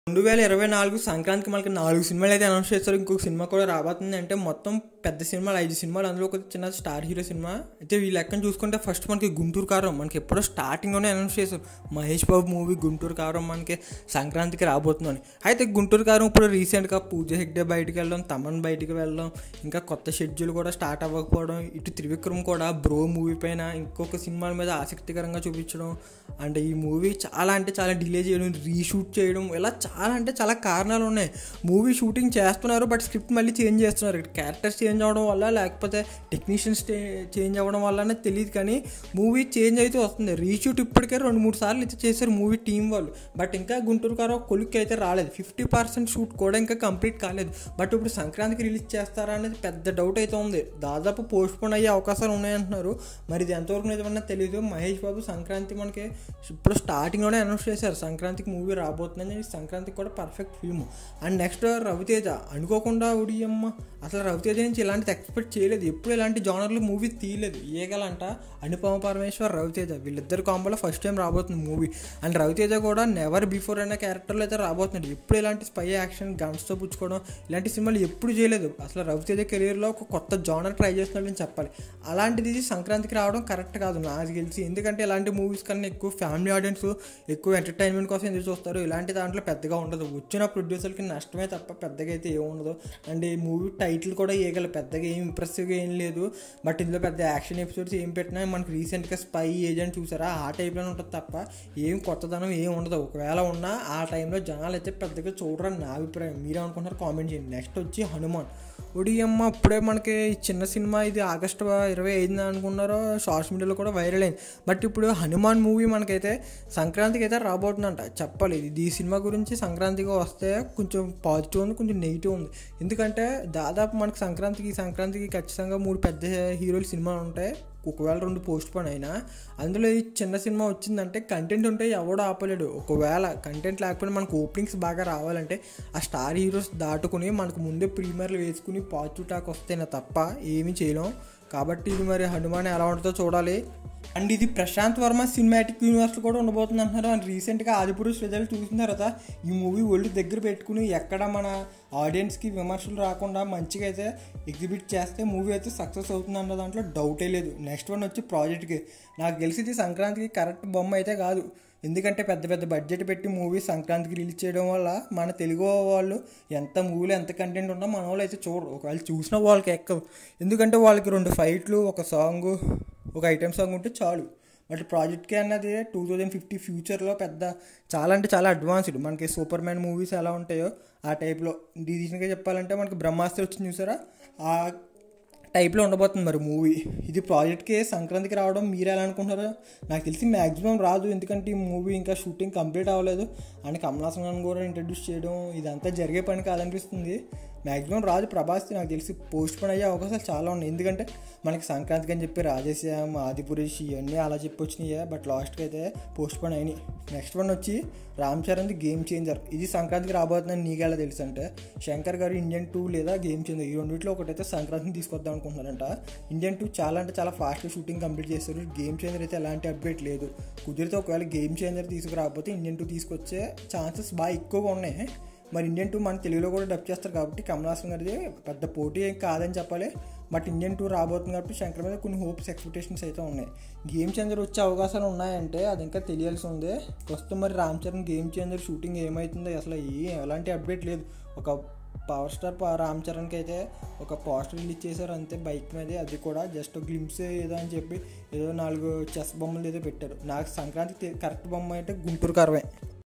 రెండు వేల ఇరవై నాలుగు సంక్రాంతికి మనకి నాలుగు సినిమాలు అయితే అనౌన్స్ చేస్తారు ఇంకొక సినిమా కూడా రాబోతుంది అంటే మొత్తం పెద్ద సినిమాలు ఐదు సినిమాలు అందులో ఒక చిన్న స్టార్ హీరో సినిమా అయితే ఈ లెక్కన చూసుకుంటే ఫస్ట్ మనకి గుంటూరు కారం మనకి ఎప్పుడో స్టార్టింగ్లోనే అనౌన్స్ చేశారు మహేష్ బాబు మూవీ గుంటూరు కారం మనకి సంక్రాంతికి రాబోతుందని అయితే గుంటూరు కారం ఇప్పుడు రీసెంట్గా పూజ హెగ్డే బయటికి వెళ్ళడం తమన్ బయటికి వెళ్ళడం ఇంకా కొత్త షెడ్యూల్ కూడా స్టార్ట్ అవ్వకపోవడం ఇటు త్రివిక్రమ్ కూడా బ్రో మూవీ పైన ఇంకొక సినిమాల మీద ఆసక్తికరంగా చూపించడం అంటే ఈ మూవీ చాలా అంటే చాలా డిలే చేయడం రీషూట్ చేయడం ఇలా చాలా అంటే చాలా కారణాలు ఉన్నాయి మూవీ షూటింగ్ చేస్తున్నారు బట్ స్క్రిప్ట్ మళ్ళీ చేంజ్ చేస్తున్నారు క్యారెక్టర్స్ చేంజ్ అవ్వడం వల్ల లేకపోతే టెక్నీషియన్స్ చేంజ్ అవ్వడం వల్లనే తెలియదు కానీ మూవీ చేంజ్ అయితే వస్తుంది రీషూట్ ఇప్పటికే రెండు మూడు సార్లు అయితే చేశారు మూవీ టీం వాళ్ళు బట్ ఇంకా గుంటూరు కారు కొలిక్కి అయితే రాలేదు ఫిఫ్టీ పర్సెంట్ షూట్ కూడా ఇంకా కంప్లీట్ కాలేదు బట్ ఇప్పుడు సంక్రాంతికి రిలీజ్ చేస్తారా అనేది పెద్ద డౌట్ అయితే ఉంది దాదాపు పోస్ట్ పోన్ అయ్యే అవకాశాలు ఉన్నాయంటున్నారు మరి ఇది ఎంతవరకు నిజమన్నా తెలియదు మహేష్ బాబు సంక్రాంతి మనకి ఇప్పుడు స్టార్టింగ్లోనే అనౌన్స్ చేశారు సంక్రాంతికి మూవీ రాబోతుందని సంక్రాంతికి కూడా perfect film and next Ravi Teja అనుకోకుండా ఉడియమ్మ అసలు రవితేజ నుంచి ఇలాంటిది ఎక్స్పెక్ట్ చేయలేదు ఎప్పుడు ఇలాంటి జానర్లో మూవీ తీయలేదు ఏగలంట అనుపమ పరమేశ్వర్ రవితేజ వీళ్ళిద్దరు కాంబోలో ఫస్ట్ టైం రాబోతుంది మూవీ అండ్ రవితేజ కూడా నెవర్ బిఫోర్ అనే క్యారెక్టర్లో అయితే రాబోతున్నాడు ఎప్పుడు ఇలాంటి స్పై యాక్షన్ గన్స్తో పుచ్చుకోవడం ఇలాంటి సినిమాలు ఎప్పుడు చేయలేదు అసలు రవితేజ కెరీర్లో ఒక కొత్త జానర్ ట్రై చేస్తున్నాడని చెప్పాలి అలాంటిది ఇది సంక్రాంతికి రావడం కరెక్ట్ కాదు నాకు తెలిసి ఎందుకంటే ఇలాంటి మూవీస్ కన్నా ఎక్కువ ఫ్యామిలీ ఆడియన్స్ ఎక్కువ ఎంటర్టైన్మెంట్ కోసం ఎదురు చూస్తారు ఇలాంటి దాంట్లో పెద్దగా ఉండదు వచ్చిన ప్రొడ్యూసర్కి నష్టమే తప్ప పెద్దగా అయితే ఏమి ఉండదు అండ్ ఈ మూవీ టైటిల్ కూడా వేయగల పెద్దగా ఏం ఇంప్రెసివ్గా ఏం లేదు బట్ ఇందులో పెద్ద యాక్షన్ ఎపిసోడ్స్ ఏం పెట్టినా మనకి రీసెంట్గా స్పై ఏజెంట్ చూసారా ఆ టైప్లోనే ఉంటుంది తప్ప ఏం కొత్తదనం ఏం ఉండదు ఒకవేళ ఉన్నా ఆ టైంలో జనాలు అయితే పెద్దగా చూడరని నా అభిప్రాయం మీరేమనుకుంటున్నారు కామెంట్ చేయండి నెక్స్ట్ వచ్చి హనుమాన్ ఒడియమ్మ ఇప్పుడే మనకి ఈ చిన్న సినిమా ఇది ఆగస్టు ఇరవై ఐదున అనుకున్నారో సోషల్ మీడియాలో కూడా వైరల్ అయింది బట్ ఇప్పుడు హనుమాన్ మూవీ మనకైతే సంక్రాంతికి అయితే రాబోతుందంట చెప్పాలి ఇది ఈ సినిమా గురించి సంక్రాంతికి వస్తే కొంచెం పాజిటివ్ ఉంది కొంచెం నెగిటివ్ ఉంది ఎందుకంటే దాదాపు మనకి సంక్రాంతికి ఈ సంక్రాంతికి ఖచ్చితంగా మూడు పెద్ద హీరోల సినిమాలు ఉంటాయి ఒకవేళ రెండు పోస్ట్ పోన్ అయినా అందులో ఈ చిన్న సినిమా వచ్చిందంటే కంటెంట్ ఉంటే ఎవడో ఆపలేడు ఒకవేళ కంటెంట్ లేకపోతే మనకు ఓపెనింగ్స్ బాగా రావాలంటే ఆ స్టార్ హీరోస్ దాటుకుని మనకు ముందే ప్రీమియర్లు వేసుకుని పాజిటివ్ టాక్ వస్తేనే తప్ప ఏమీ చేయలేం కాబట్టి ఇది మరి హనుమాన్ ఎలా ఉంటుందో చూడాలి అండ్ ఇది ప్రశాంత్ వర్మ సినిమాటిక్ యూనివర్స్ కూడా ఉండబోతుంది అంటున్నారు అండ్ రీసెంట్గా ఆదిపురుష్ రిజల్ట్ చూసిన తర్వాత ఈ మూవీ ఒళ్ళు దగ్గర పెట్టుకుని ఎక్కడ మన ఆడియన్స్కి విమర్శలు రాకుండా మంచిగా అయితే ఎగ్జిబిట్ చేస్తే మూవీ అయితే సక్సెస్ అవుతుంది అన్న దాంట్లో డౌటే లేదు నెక్స్ట్ వన్ వచ్చి ప్రాజెక్ట్కి నాకు తెలిసింది సంక్రాంతికి కరెక్ట్ బొమ్మ అయితే కాదు ఎందుకంటే పెద్ద పెద్ద బడ్జెట్ పెట్టి మూవీ సంక్రాంతికి రిలీజ్ చేయడం వల్ల మన తెలుగు వాళ్ళు ఎంత మూవీలో ఎంత కంటెంట్ ఉన్నా మన వాళ్ళు అయితే చూడరు ఒకవేళ చూసిన వాళ్ళకి ఎక్కదు ఎందుకంటే వాళ్ళకి రెండు ఫైట్లు ఒక సాంగ్ ఒక ఐటెం సాంగ్ ఉంటే చాలు బట్ ప్రాజెక్ట్కి అన్నది టూ థౌజండ్ ఫిఫ్టీ ఫ్యూచర్లో పెద్ద చాలా అంటే చాలా అడ్వాన్స్డ్ మనకి సూపర్ మ్యాన్ మూవీస్ ఎలా ఉంటాయో ఆ టైప్లో రీజన్గా చెప్పాలంటే మనకి బ్రహ్మాస్త్ర వచ్చింది చూసారా ఆ టైప్లో ఉండబోతుంది మరి మూవీ ఇది ప్రాజెక్ట్కి సంక్రాంతికి రావడం మీరు ఎలా అనుకుంటున్నారు నాకు తెలిసి మ్యాక్సిమం రాదు ఎందుకంటే ఈ మూవీ ఇంకా షూటింగ్ కంప్లీట్ అవ్వలేదు అండ్ కమలాసన్ గారిని కూడా ఇంట్రడ్యూస్ చేయడం ఇదంతా జరిగే పని కాదనిపిస్తుంది మ్యాక్సిమం రాదు ప్రభాస్ నాకు తెలిసి పోస్ట్ పోన్ అయ్యే అవకాశాలు చాలా ఉన్నాయి ఎందుకంటే మనకి సంక్రాంతికి అని చెప్పి రాజేశ్యామ్ ఆదిపురేష్ ఇవన్నీ అలా చెప్పి వచ్చినాయి బట్ లాస్ట్కి అయితే పోస్ట్ పోన్ అయినాయి నెక్స్ట్ వన్ వచ్చి రామ్ చరణ్ది గేమ్ చేంజర్ ఇది సంక్రాంతికి రాబోతుందని నీకెలా తెలుసు అంటే శంకర్ గారు ఇండియన్ టూ లేదా గేమ్ చేంజర్ ఈ రెండింటిలో ఒకటైతే సంక్రాంతిని తీసుకొద్దాం అనుకుంటున్నారంట ఇండియన్ టూ చాలా అంటే చాలా ఫాస్ట్గా షూటింగ్ కంప్లీట్ చేస్తారు గేమ్ చేంజర్ అయితే ఎలాంటి అప్డేట్ లేదు కుదిరితే ఒకవేళ గేమ్ చేంజర్ తీసుకురాకపోతే ఇండియన్ టూ తీసుకొచ్చే ఛాన్సెస్ బాగా ఎక్కువగా ఉన్నాయి మరి ఇండియన్ టూ మన తెలుగులో కూడా డబ్ చేస్తారు కాబట్టి కమల్ హాసన్ గారిది పెద్ద పోటీ ఏం కాదని చెప్పాలి బట్ ఇండియన్ టూ రాబోతుంది కాబట్టి శంకర్ మీద కొన్ని హోప్స్ ఎక్స్పెక్టేషన్స్ అయితే ఉన్నాయి గేమ్ చేంజర్ వచ్చే అవకాశాలు ఉన్నాయంటే అది ఇంకా తెలియాల్సి ఉంది ప్రస్తుతం మరి Ram Charan game changer shooting ఏమవుతుందో అసలు ఏ ఎలాంటి అప్డేట్ లేదు ఒక పవర్ స్టార్ రామ్ చరణ్కి అయితే ఒక పోస్టర్ రిలీజ్ చేశారు అంతే బైక్ మీద అది కూడా జస్ట్ గ్లిమ్స్ ఏదో అని చెప్పి ఏదో నాలుగు చెస్ బొమ్మలు ఏదో పెట్టారు నాకు సంక్రాంతికి కరెక్ట్ బొమ్మ అయితే గుంటూరు కరవే